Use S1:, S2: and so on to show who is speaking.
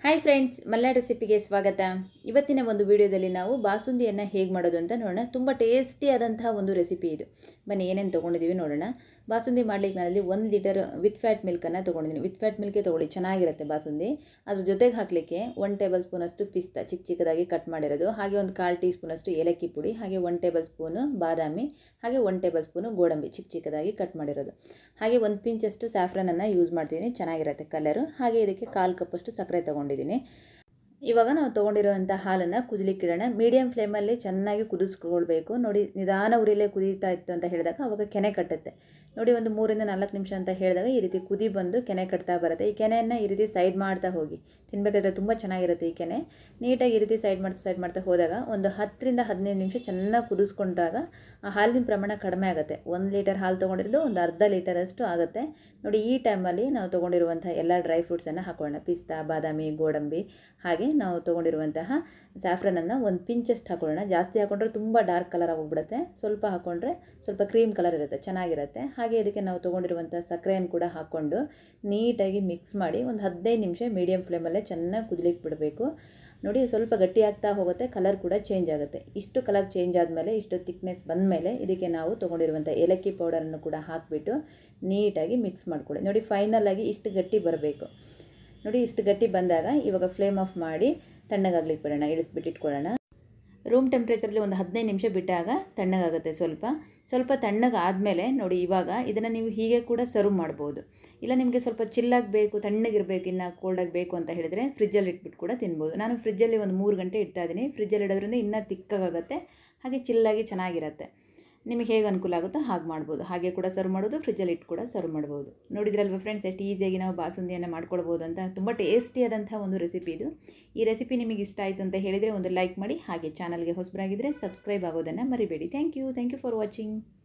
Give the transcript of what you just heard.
S1: hi friends Mallya ರೆಸಿಪಿಗೆ ಸ್ವಾಗತ ಇವತ್ತಿನ ಒಂದು ವಿಡಿಯೋದಲ್ಲಿ ನಾವು ಬಾಸುಂದಿಯನ್ನು ಹೇಗೆ ಮಾಡೋದು ಅಂತ ನೋಡೋಣ ತುಂಬ ಟೇಸ್ಟಿ ಆದಂತಹ ಒಂದು ರೆಸಿಪಿ ಇದು ಬನ್ನಿ ಏನೇನು ತೊಗೊಂಡಿದ್ದೀವಿ ನೋಡೋಣ ಬಾಸುಂದಿ ಮಾಡಲಿಕ್ಕೆ ನಾನಲ್ಲಿ ಒಂದು ಲೀಟರ್ ವಿತ್ ಫ್ಯಾಟ್ ಮಿಲ್ಕನ್ನು ತೊಗೊಂಡಿದ್ದೀನಿ ವಿತ್ ಫ್ಯಾಟ್ ಮಿಲ್ಕೇ ತೊಗೊಳ್ಳಿ ಚೆನ್ನಾಗಿರುತ್ತೆ ಬಾಸುಂದಿ ಅದ್ರ ಜೊತೆಗೆ ಹಾಕಲಿಕ್ಕೆ ಒನ್ ಟೇಬಲ್ ಸ್ಪೂನಷ್ಟು ಪಿಸ್ತಾ ಚಿಕ್ಕ ಚಿಕ್ಕದಾಗಿ ಕಟ್ ಮಾಡಿರೋದು ಹಾಗೆ ಒಂದು ಕಾಲು ಟೀ ಸ್ಪೂನಷ್ಟು ಏಲಕ್ಕಿ ಪುಡಿ ಹಾಗೆ ಒನ್ ಟೇಬಲ್ ಸ್ಪೂನು ಬಾದಾಮಿ ಹಾಗೆ ಒನ್ ಟೇಬಲ್ ಸ್ಪೂನು ಗೋಡಂಬಿ ಚಿಕ್ಕ ಚಿಕ್ಕದಾಗಿ ಕಟ್ ಮಾಡಿರೋದು ಹಾಗೆ ಒಂದು ಪಿಂಚಷ್ಟು ಸ್ಯಾಫ್ರನನ್ನು ಯೂಸ್ ಮಾಡ್ತೀನಿ ಚೆನ್ನಾಗಿರುತ್ತೆ ಕಲರು ಹಾಗೆ ಇದಕ್ಕೆ ಕಾಲು ಕಪ್ಪಷ್ಟು ಸಕ್ಕರೆ ತೊಗೊಂಡಿದ್ದೀನಿ ಇವಾಗ ನಾವು ತೊಗೊಂಡಿರುವಂಥ ಹಾಲನ್ನು ಕುದಿಲಿಕ್ಕಿಡೋಣ ಮೀಡಿಯಮ್ ಫ್ಲೇಮಲ್ಲಿ ಚೆನ್ನಾಗಿ ಕುದಿಸ್ಕೊಳ್ಬೇಕು ನೋಡಿ ನಿಧಾನ ಉರಿಲೇ ಕುದೀತಾ ಇತ್ತು ಅಂತ ಹೇಳಿದಾಗ ಅವಾಗ ಕೆನೆ ಕಟ್ಟುತ್ತೆ ನೋಡಿ ಒಂದು ಮೂರಿಂದ ನಾಲ್ಕು ನಿಮಿಷ ಅಂತ ಹೇಳಿದಾಗ ಈ ರೀತಿ ಕುದಿ ಬಂದು ಕೆನೆ ಕಟ್ತಾ ಬರುತ್ತೆ ಈ ಕೆನೆಯನ್ನು ಈ ರೀತಿ ಸೈಡ್ ಮಾಡ್ತಾ ಹೋಗಿ ತಿನ್ನಬೇಕಾದ್ರೆ ತುಂಬ ಚೆನ್ನಾಗಿರುತ್ತೆ ಈ ಕೆನೆ ನೀಟಾಗಿ ಈ ರೀತಿ ಸೈಡ್ ಮಾಡ್ತಾ ಸೈಡ್ ಮಾಡ್ತಾ ಹೋದಾಗ ಒಂದು ಹತ್ತರಿಂದ ಹದಿನೈದು ನಿಮಿಷ ಚೆನ್ನಾಗಿ ಕುದಿಸ್ಕೊಂಡಾಗ ಆ ಹಾಲಿನ ಪ್ರಮಾಣ ಕಡಿಮೆ ಆಗುತ್ತೆ ಒಂದು ಲೀಟರ್ ಹಾಲು ತೊಗೊಂಡಿರೋದು ಒಂದು ಅರ್ಧ ಲೀಟರಷ್ಟು ಆಗುತ್ತೆ ನೋಡಿ ಈ ಟೈಮಲ್ಲಿ ನಾವು ತೊಗೊಂಡಿರುವಂಥ ಎಲ್ಲ ಡ್ರೈ ಫ್ರೂಟ್ಸನ್ನು ಹಾಕೊಳ್ಳೋಣ ಪಿಸ್ತಾ ಬಾದಾಮಿ ಗೋಡಂಬಿ ಹಾಗೆ ನಾವು ತೊಗೊಂಡಿರುವಂತಹ ಸ್ಯಾಫ್ರನನ್ನು ಒಂದು ಪಿಂಚಷ್ಟು ಹಾಕೊಳ್ಳೋಣ ಜಾಸ್ತಿ ಹಾಕೊಂಡ್ರೆ ತುಂಬ ಡಾರ್ಕ್ ಕಲರ್ ಆಗೋಗ್ಬಿಡುತ್ತೆ ಸ್ವಲ್ಪ ಹಾಕ್ಕೊಂಡ್ರೆ ಸ್ವಲ್ಪ ಕ್ರೀಮ್ ಕಲರ್ ಇರುತ್ತೆ ಚೆನ್ನಾಗಿರುತ್ತೆ ಹಾಗೆ ಇದಕ್ಕೆ ನಾವು ತೊಗೊಂಡಿರುವಂಥ ಸಕ್ಕರೆಯನ್ನು ಕೂಡ ಹಾಕ್ಕೊಂಡು ನೀಟಾಗಿ ಮಿಕ್ಸ್ ಮಾಡಿ ಒಂದು ಹದಿನೈದು ನಿಮಿಷ ಮೀಡಿಯಮ್ ಫ್ಲೇಮಲ್ಲೇ ಚೆನ್ನಾಗಿ ಕುದಿಲಿಕ್ಕೆ ಬಿಡಬೇಕು ನೋಡಿ ಸ್ವಲ್ಪ ಗಟ್ಟಿ ಆಗ್ತಾ ಹೋಗುತ್ತೆ ಕಲರ್ ಕೂಡ ಚೇಂಜ್ ಆಗುತ್ತೆ ಇಷ್ಟು ಕಲರ್ ಚೇಂಜ್ ಆದಮೇಲೆ ಇಷ್ಟು ತಿಕ್ನೆಸ್ ಬಂದಮೇಲೆ ಇದಕ್ಕೆ ನಾವು ತೊಗೊಂಡಿರುವಂಥ ಏಲಕ್ಕಿ ಪೌಡರನ್ನು ಕೂಡ ಹಾಕಿಬಿಟ್ಟು ನೀಟಾಗಿ ಮಿಕ್ಸ್ ಮಾಡಿಕೊಡಿ ನೋಡಿ ಫೈನಲಾಗಿ ಇಷ್ಟು ಗಟ್ಟಿ ಬರಬೇಕು ನೋಡಿ ಇಷ್ಟು ಗಟ್ಟಿ ಬಂದಾಗ ಇವಾಗ ಫ್ಲೇಮ್ ಆಫ್ ಮಾಡಿ ತಣ್ಣಗಾಗ್ಲಿಕ್ಕೆ ಬಿಡೋಣ ಇಳಿಸ್ಬಿಟ್ಟು ಇಟ್ಕೊಳ್ಳೋಣ ರೂಮ್ ಟೆಂಪ್ರೇಚರಲ್ಲಿ ಒಂದು ಹದಿನೈದು ನಿಮಿಷ ಬಿಟ್ಟಾಗ ತಣ್ಣಗಾಗುತ್ತೆ ಸ್ವಲ್ಪ ಸ್ವಲ್ಪ ತಣ್ಣಗಾದಮೇಲೆ ನೋಡಿ ಇವಾಗ ಇದನ್ನು ನೀವು ಹೀಗೆ ಕೂಡ ಸರ್ವ್ ಮಾಡ್ಬೋದು ಇಲ್ಲ ನಿಮಗೆ ಸ್ವಲ್ಪ ಚಿಲ್ಲಾಗಿ ಬೇಕು ತಣ್ಣಗಿರಬೇಕು ಇನ್ನು ಕೋಲ್ಡಾಗಿ ಬೇಕು ಅಂತ ಹೇಳಿದರೆ ಫ್ರಿಜ್ಜಲ್ಲಿ ಇಟ್ಬಿಟ್ಟು ಕೂಡ ತಿನ್ಬೋದು ನಾನು ಫ್ರಿಜ್ಜಲ್ಲಿ ಒಂದು ಮೂರು ಗಂಟೆ ಇಡ್ತಾ ಇದ್ದೀನಿ ಫ್ರಿಜ್ಜಲ್ಲಿ ಇಡೋದ್ರಿಂದ ಇನ್ನೂ ತಿಕ್ಕಾಗುತ್ತೆ ಹಾಗೆ ಚಿಲ್ಲಾಗಿ ಚೆನ್ನಾಗಿರುತ್ತೆ ನಿಮಗೆ ಹೇಗೆ ಅನುಕೂಲ ಆಗುತ್ತೋ ಹಾಗೆ ಮಾಡ್ಬೋದು ಹಾಗೆ ಕೂಡ ಸರ್ವ್ ಮಾಡೋದು ಫ್ರಿಜ್ಜಲ್ಲಿ ಇಟ್ಟು ಕೂಡ ಸರ್ವ್ ಮಾಡ್ಬೋದು ನೋಡಿದ್ರಲ್ವ ಫ್ರೆಂಡ್ಸ್ ಎಷ್ಟು ಈಸಿಯಾಗಿ ನಾವು ಬಾಸುಂದಿಯನ್ನು ಮಾಡ್ಕೊಳ್ಬೋದು ಅಂತ ತುಂಬ ಟೇಸ್ಟಿಯಾದಂಥ ಒಂದು ರೆಸಿಪಿ ಇದು ಈ ರೆಸಿಪಿ ನಿಮಗೆ ಇಷ್ಟ ಆಯಿತು ಅಂತ ಹೇಳಿದರೆ ಒಂದು ಲೈಕ್ ಮಾಡಿ ಹಾಗೆ ಚಾನಲ್ಗೆ ಹೊಸಬರಾಗಿದ್ದರೆ ಸಬ್ಸ್ಕ್ರೈಬ್ ಆಗೋದನ್ನು ಮರಿಬೇಡಿ thank you thank you for watching